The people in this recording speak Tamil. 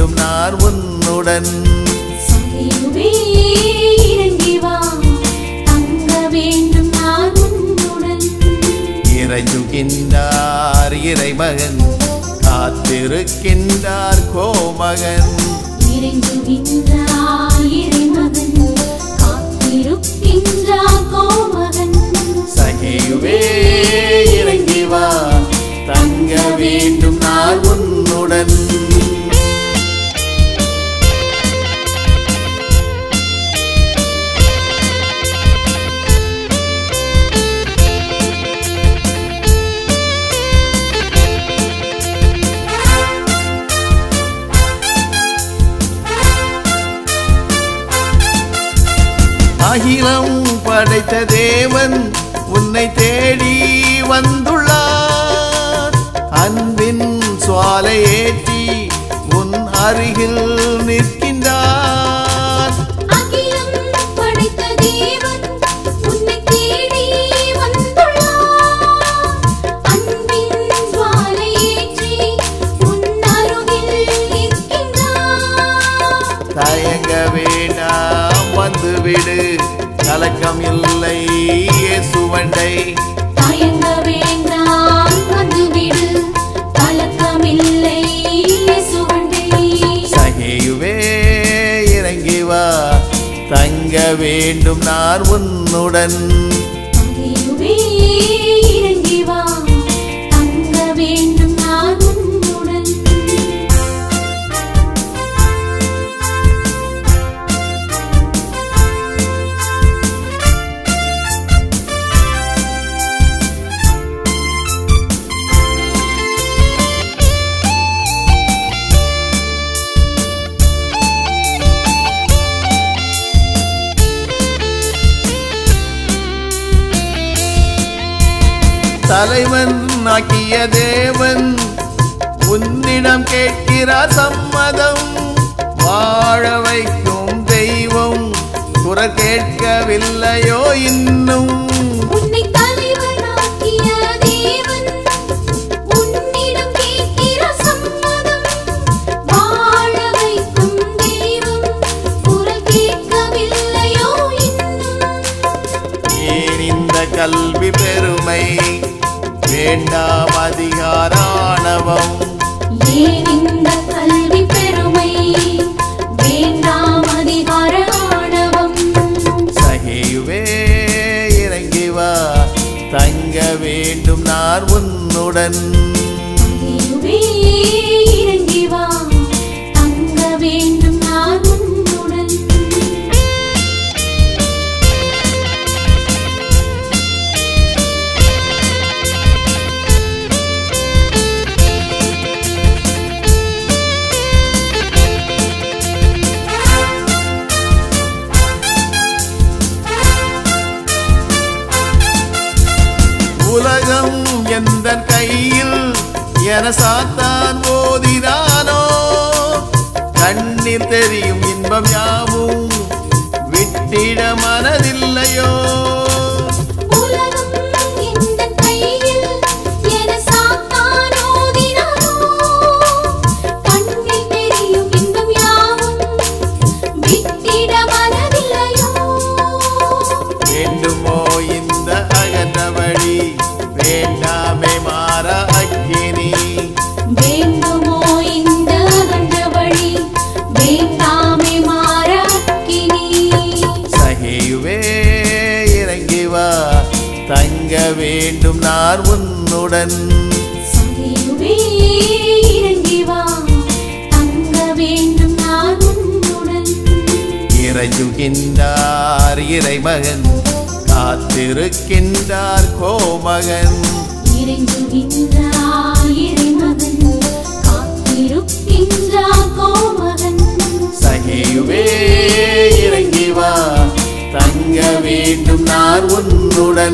வேண்டும் நான் உன்னுடன் சகியுவே இறங்கி வா தங்க வேண்டும் நான் உன்னுடன் இறைஞ்சுகின்றார் இறைமகன் காத்திருக்கின்றார் கோமகன் இறைஞ்சுகின்றார் இறைமகன் காத்திருக்கின்றார் கோமகன் சகியுவே இறங்கி வா தங்க வேண்டும் நான் உன்னுடன் அகிலம் படைத்த தேவன் உன்னை தேடி வந்துள்ளார் அன்பின் சுவாலை ஏற்றி உன் அருகில் நிற்கின்றார் அகிலம் படைத்த தேவன் உன்னை தேடி வந்துள்ளார் அன்பின் ஜுவாலை ஏற்றி உன் அருகில் நிற்கின்றார் தயங்க வேண்டாம் வந்துவிடு கலக்கம் இல்லை இயேசுவண்டை தயங்க வேண்டாம் வந்துவிடு கலக்கமில்லை இயேசுவண்டை சகேயுவே இறங்கி வா தங்க வேண்டும் நான் உன்னுடன் தங்கையுவே இறங்கி வா தங்க வேண்டும் நான் உன்னுடன் தலைவன் ஆக்கிய தேவன் உன்னிடம் கேட்கிறார் சம்மதம் வாழ வைக்கும் தெய்வம் குற கேட்கவில்லையோ இன்னும் உன்னை தலைவனாக்கிய தேவன் உன்னிடம் கேட்கிற சம்மதம் வாழ வைக்கும் தெய்வம் குரல் கேட்கவில்லையோ இன்னும் ஏன் இந்த கல்வி பெருமை வேண்டாம் அதிகாராணவம் ஏன் இந்த கல்வி பெருமை வேண்டாம் அதிகார ஆணவம் சகேயுவே இறங்கி வா தங்க வேண்டும் நான் உன்னுடன் தங்கையுவே இறங்கி வா தங்க வேண்டும் நான் உன்னுடன் உலகம் எந்த கையில் என சாத்தான் ஓதினானோ கண்ணில் தெரியும் இன்பம் யாவும் விட்டிட மனதில்லையோ உலகம் இந்த கையில் என சாத்தான் ஓதினானோ கண்ணில் தெரியும் இன்பம் யாவும் விட்டிட மனதில்லையோ வேண்டுமோ இந்த அகன்ற வழி வேண்டாமே மாற அக்கினி வேண்டுமோ இந்த அகன்ற வழி வேண்டாமே மாற அக்கினி சகேயுவே இறங்கி வா தங்க வேண்டும் நான் உன்னுடன் சகியுவே இறங்கி வா தங்க வேண்டும் நான் உன்னுடன் இறைஞ்சுகின்றார் இறைமகன் காத்திருக்கின்றார் கோமகன் இறைஞ்சுகின்றார் இறைமகன் காத்திருக்கின்றார் கோமகன் சகேயுவே இறங்கி வா தங்க வேண்டும் நான் உன்னுடன்